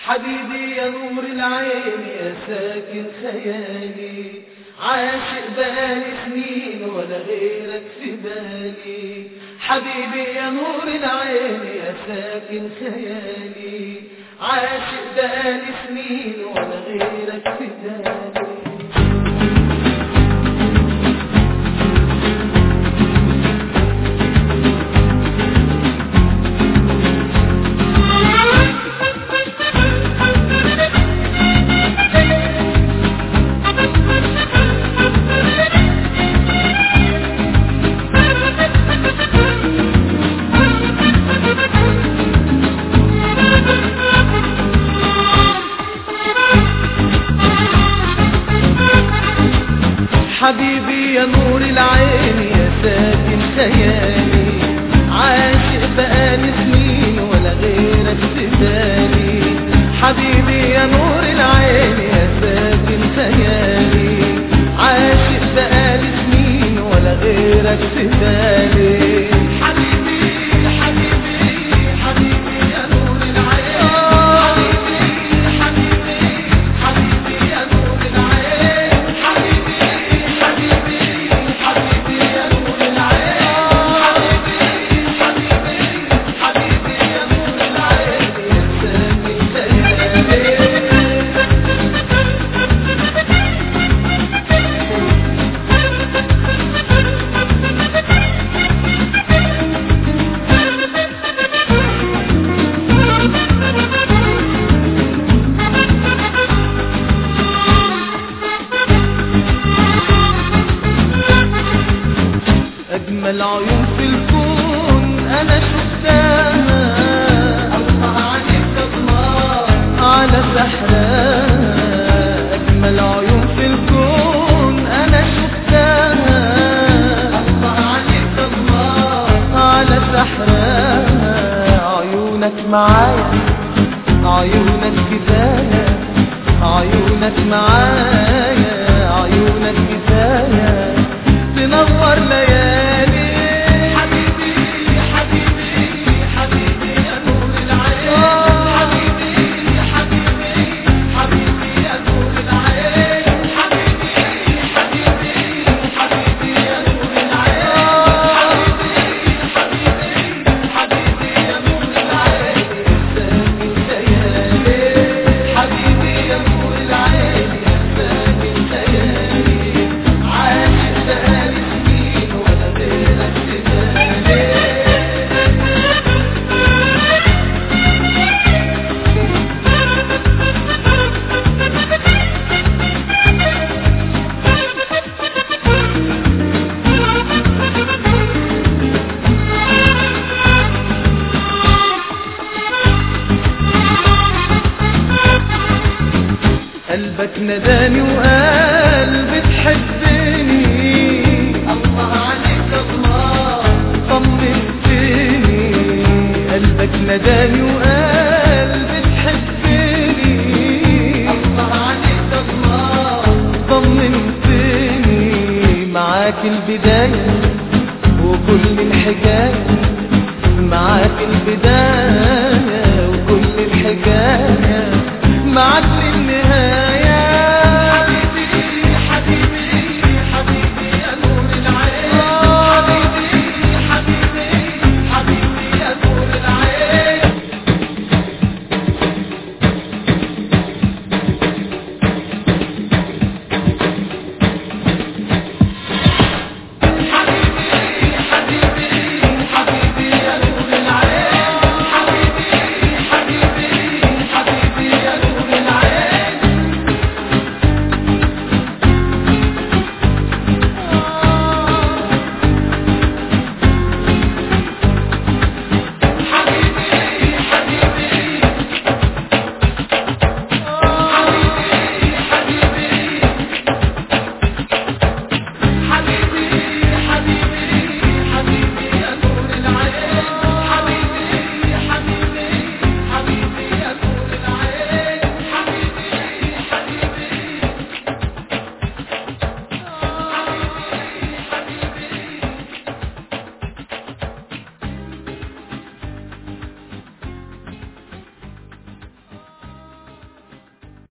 حبيبي يا نور العين يا ساكن خيالي عاشق بقالي سنين ولا غيرك في بالي حبيبي يا نور العين يا ساكن خيالي عاشق بقالي سنين ولا غيرك في بالي حبيبي يا نور العين يا ساكن خيالي عاشق بقالي سنين ولا غيرك في بالي حبيبي يا نور العين يا ساكن خيالي عاشق بقالي سنين ولا غيرك في بالي حبيبي حبيبي حبيبي يا نور العين حبيبي حبيبي حبيبي يا نور العين حبيبي حبيبي حبيبي يا نور العين حبيبي حبيبي حبيبي يا نور العين يا سامي خيالي أجمل عيون في الكون أنا شفتها الله عليك الله على سحرها أجمل عيون في الكون أنا شفتها الله عليك الله على سحرها عيونك معايا عيونك كفاية عيونك معايا عيونك كفاية تنور ليالي حبيبي حبيبي حبيبي يا نور العين حبيبي حبيبي حبيبي يا نور العين حبيبي حبيبي حبيبي يا نور العين حبيبي حبيبي حبيبي يا نور العين سامي خيالي حبيبي يا نور العين يا سامي خيالي عاشق بقالي سنين ولا غيرك في بالي قلبك نداني وقال بتحبني الله عليك الله طمنتني قلبك نداني وقال بتحبني الله عليك الله طمنتني معاك البداية